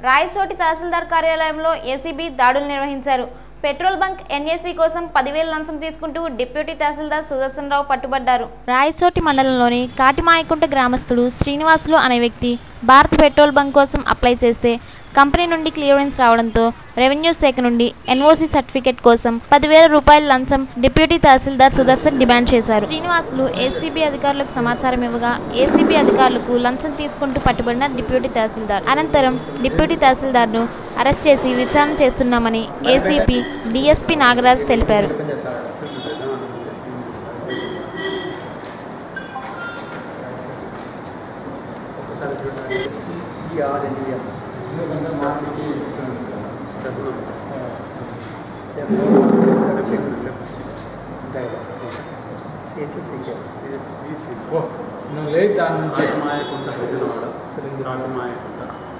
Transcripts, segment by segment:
రాయచోటి తహసీల్దార్ కార్యాలయంలో ఏసీబీ దాడులు నిర్వహించారు పెట్రోల్ బంక్ ఎన్ఏసీ కోసం పదివేల లంచం తీసుకుంటూ డిప్యూటీ తహసీల్దార్ సుదర్శన్ రావు పట్టుబడ్డారు రాయచోటి మండలంలోని కాటిమాయకుంట గ్రామస్తుడు శ్రీనివాసులు అనే వ్యక్తి భారత్ పెట్రోల్ బంక్ కోసం అప్లై చేస్తే కంపెనీ నుండి క్లియరెన్స్ రావడంతో రెవెన్యూ శాఖ నుండి ఎన్ఓసి సర్టిఫికెట్ కోసం పదివేల రూపాయల లంచం డిప్యూటీ తహసీల్దార్ సుదర్శన్ డిమాండ్ చేశారు శ్రీనివాసులు ఏసీబీ అధికారులకు సమాచారం ఇవ్వగా ఏసీబీ అధికారులకు లంచం తీసుకుంటూ పట్టుబడిన డిప్యూటీ తహసీల్దార్ అనంతరం డిప్యూటీ తహసీల్దార్ను అరెస్ట్ చేసి విచారణ చేస్తున్నామని ఏసీపీ డిఎస్పీ నాగరాజ్ తెలిపారు నువ్వు లేదు దాని నుంచి మాయకుంట ప్రజలవాడ రాజు మాయకుంట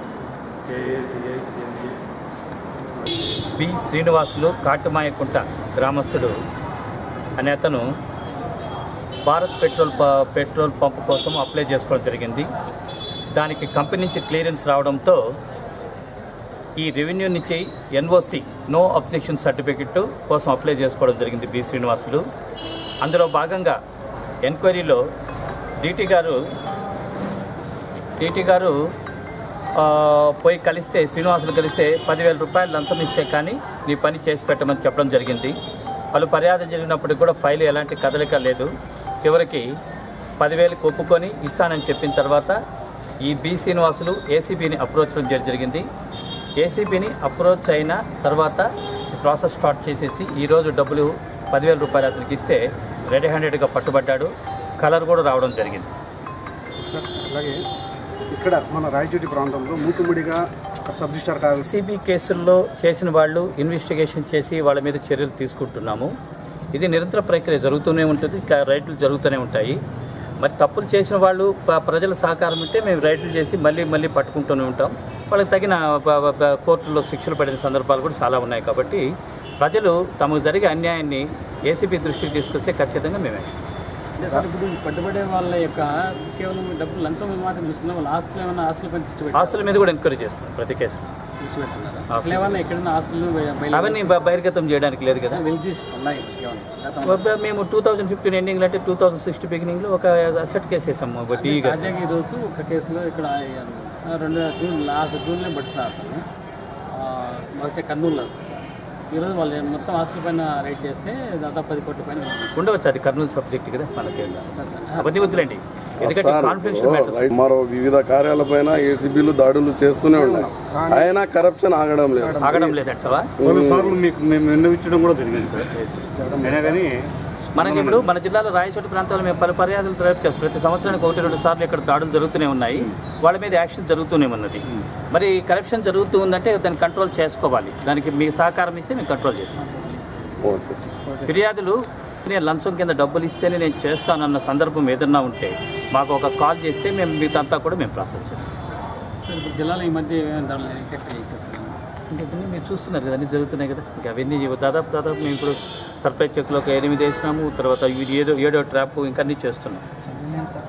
బి శ్రీనివాసులు కాటుమాయకుంట గ్రామస్తుడు అనే అతను భారత్ పెట్రోల్ ప- పెట్రోల్ పంప్ కోసం అప్లై చేసుకోవడం జరిగింది దానికి కంపెనీ నుంచి క్లియరెన్స్ రావడంతో ఈ రెవెన్యూ నుంచి ఎన్ఓసి నో అబ్జెక్షన్ సర్టిఫికెట్ కోసం అప్లై చేసుకోవడం జరిగింది బి శ్రీనివాసులు అందులో భాగంగా ఎంక్వైరీలో డీటీ గారు డీటీ గారు ఆ, పోయి కలిస్తే శ్రీనివాసులు కలిస్తే పదివేల రూపాయలు లంచం ఇస్తే కానీ నీ పని చేసి పెట్టమని చెప్పడం జరిగింది వాళ్ళు పర్యాదం జరిగినప్పుడు కూడా ఫైల్ ఎలాంటి కదలిక లేదు చివరికి పదివేలకు ఒప్పుకొని ఇస్తానని చెప్పిన తర్వాత ఈ బి శ్రీనివాసులు ఏసీబీని అప్రోచ్ చేయడం జరిగింది ఏసీబీని అప్రోచ్ అయిన తర్వాత ఈ ప్రాసెస్ స్టార్ట్ చేసేసి ఈరోజు డబ్బులు పదివేల రూపాయలు అతనికి ఇస్తే రెడీ హ్యాండెడ్గా పట్టుబడ్డాడు కలర్ కూడా రావడం జరిగింది సార్ అలాగే ఇక్కడ మన రాయచోటి ప్రాంతంలో మూకుముడిగా సబ్ రిజిస్టార్ కార్యాలయం సిబి కేసుల్లో చేసిన వాళ్ళు ఇన్వెస్టిగేషన్ చేసి వాళ్ళ మీద చర్యలు తీసుకుంటున్నాము ఇది నిరంతర ప్రక్రియ జరుగుతూనే ఉంటుంది క- రైట్లు జరుగుతూనే ఉంటాయి మరి తప్పులు చేసిన వాళ్ళు ప- ప్రజల సహకారం ఉంటే మేము రైట్లు చేసి మళ్ళీ మళ్ళీ పట్టుకుంటూనే ఉంటాం వాళ్ళకి తగిన ప- ప- ప- కోర్టుల్లో శిక్షలు పడిన సందర్భాలు కూడా చాలా ఉన్నాయి కాబట్టి ప్రజలు తమకు జరిగే అన్యాయాన్ని ఏసీబీ దృష్టికి తీసుకొస్తే ఖచ్చితంగా మేము యాక్షన్ చేస్తాం. అంటే సార్ ఇప్పుడు ఈ పట్టుబడే వాళ్ళ యొక్క కేవలం డబ్బులు లంచం మాత్రం చూస్తున్నా వాళ్ళ ఆస్తులు ఏమైనా ఆస్తులు పని దృష్టి పెట్టి ఆస్తుల మీద కూడా ఎంక్వైరీ చేస్తాం ప్రతి కేసులో దృష్టి పెడుతున్నారా ఆస్తులు. అసలు ఏమన్నా ఎక్కడైనా ఆస్తులు బయలు అవన్నీ బ- బహిర్గతం చేయడానికి లేదు కదా వెలిచి ఉన్నాయి ఏమన్నా గతంలో ఒక- మేము టూ థౌజండ్ ఫిఫ్టీన్ ఎండింగ్లో అంటే టూ థౌజండ్ సిక్స్టీ బిగినింగ్లో ఒక అసెట్ కేసు వేసాము ఒక డీగా తాజాగా ఈ రోజు ఒక కేసులో ఇక్కడ ఆ, రెండు జూన్ లాస్ట్ జూన్లో పట్టుకున్నారు అతను ఆ, బహుశా కర్నూలులో ఈరోజు వాళ్ళు మొత్తం ఆస్తుల పైన రైట్ చేస్తే దాదాపు పది కోట్ల పైన ఉంది. ఉండవచ్చు అది కర్నూలు సబ్జెక్ట్ కదా మనకి అవన్నీ వద్దులేండి ఎందుకంటే కాన్ఫిడెన్షియల్ మ్యాటర్స్ రైట్ మరో వివిధ కార్యాలపైన ఏసీబీలు దాడులు చేస్తూనే ఉన్నాయి అయినా కరప్షన్ ఆగడం లేదు ఆగడం లేదంటవా కొన్నిసార్లు మీకు మేము విన్నవించడం కూడా జరిగింది సార్ అయినా కానీ మనకి ఇప్పుడు మన జిల్లాలో రాయచోటి ప్రాంతాల్లో మేము పలు పర్యాదాలు జరుపుతాం ప్రతి సంవత్సరానికి ఒకటి రెండు సార్లు ఇక్కడ దాడులు జరుగుతూనే ఉన్నాయి వాళ్ళ మీద యాక్షన్ జరుగుతూనే ఉన్నది మరి కరప్షన్ జరుగుతూ ఉందంటే దాన్ని కంట్రోల్ చేసుకోవాలి దానికి మీ సహకారం ఇస్తే మేము కంట్రోల్ చేస్తాం ఓకే సార్ ఫిర్యాదులు నేను లంచం కింద డబ్బులు ఇస్తేనే నేను చేస్తానన్న సందర్భం ఏదన్నా ఉంటే మాకు ఒక కాల్ చేస్తే మేము మిగతా కూడా మేము ప్రాసెస్ చేస్తాం సార్ ఇప్పుడు జిల్లాలో ఈ మధ్య ఏమైనా ధరలు ఎక్కడ ఇచ్చేస్తారు ఇంకా ఇవన్నీ మీరు చూస్తున్నారు కదా అన్నీ జరుగుతున్నాయి కదా ఇంకా అవన్నీ దాదాపు దాదాపు మేము ఇప్పుడు సర్ప్రైజ్ చెక్లో ఒక ఎనిమిది వేసినాము తర్వాత ఇది ఏదో ఏడో ట్రాప్ ఇంకా అన్నీ చేస్తున్నాం